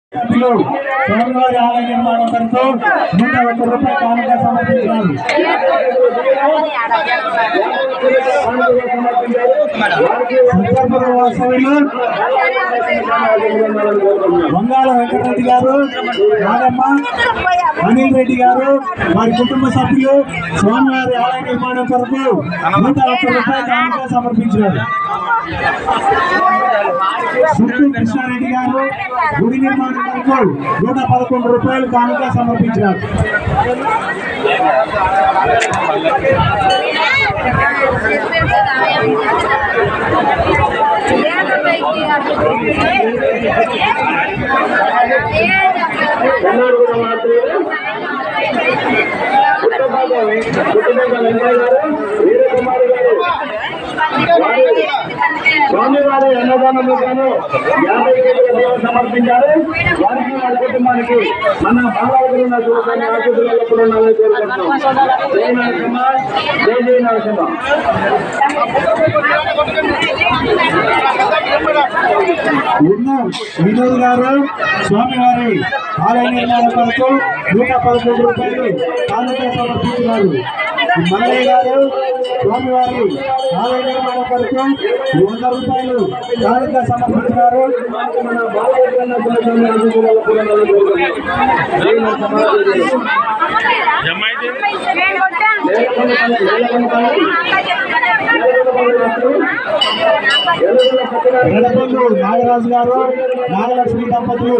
సభ్యులు స్వామివారి ఆలయ నిర్మాణం కొరకు నూట ఒక్క రూపాయల కానుక సమర్పించారు సత్యాపుర వాసవులు వంగాల వెంకటరెడ్డి గారు నాగమ్మ అనిల్ రెడ్డి గారు వారి కుటుంబ సభ్యులు స్వామివారి ఆలయ నిర్మాణం కొరకు నూట ఒక్క రూపాయల కానుక సమర్పించారు సుట్టు కృష్ణారెడ్డి గారు గుడి నిర్మాణం కొరకు నూట పదకొండు రూపాయలు కానుక సమర్పించారు స్వామివారి అన్నదానంలో గాను యాభై కేజీల బియ్యం సమర్పించారు వారికి వారి కుటుంబానికి మన బాలవతులు ఉన్న చూడటాన్ని ఆశీస్సులు ఎప్పుడు ఉండాలని కోరుకుంటున్నాం జై నరసింహ జై జై నరసింహ ఉన్నాం వినోద్ గారు స్వామివారి ఆలయ నిర్మాణం కొరకు నూట పదకొండు రూపాయలు కానుక సమర్పించినారు మల్లయ్య గారు స్వామివారి ఆలయ నిర్మాణం కొరకు వంద రూపాయలు కానుక సమర్పించినారు మన బాలకృష్ణ కులస్వామి ఆశీస్సులు కూడా జై నరసింహ, జై జై. ఎడపల్లు నాగరాజు గారు నాగలక్ష్మి దంపతులు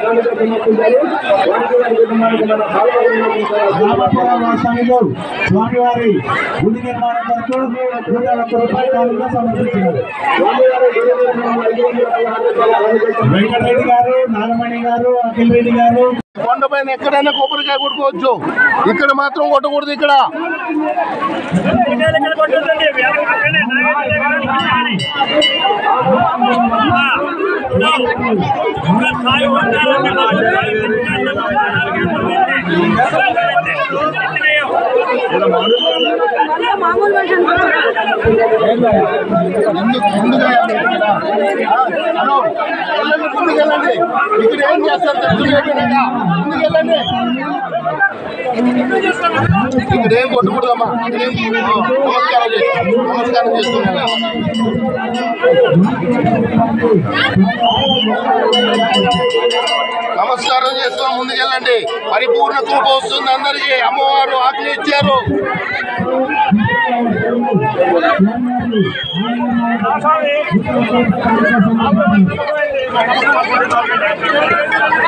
రామపుర వాసవిలో స్వామివారి గుడి నిర్మాణం కొరకు నూట ఒక్క రూపాయల కానుక సమర్పించారు వెంకటరెడ్డి గారు నాగమణి గారు అఖిల్ రెడ్డి గారు కొండపైన ఎక్కడైనా కొబ్బరికాయ కొట్టుకోవచ్చు ఇక్కడ మాత్రం కొట్టకూడదు ఇక్కడ ఎందుకు ముందుగా ఇక్కడ హలో వెళ్ళండి ముందుకెళ్ళండి ఇక్కడ ఏం చేస్తారు తెలుసు అయిపోయినాక ముందుకెళ్ళండి ఇక్కడ ఏం కొట్టకూడదమ్మా ఇక్కడ ఏం నమస్కారం చేస్తాం నమస్కారం చేస్తున్నాను నమస్కారం చేస్తాం ముందుకెళ్ళండి పరిపూర్ణ కృప వస్తుంది అందరికీ అమ్మవారు ఆజ్ఞ ఇచ్చారు స్వామివారి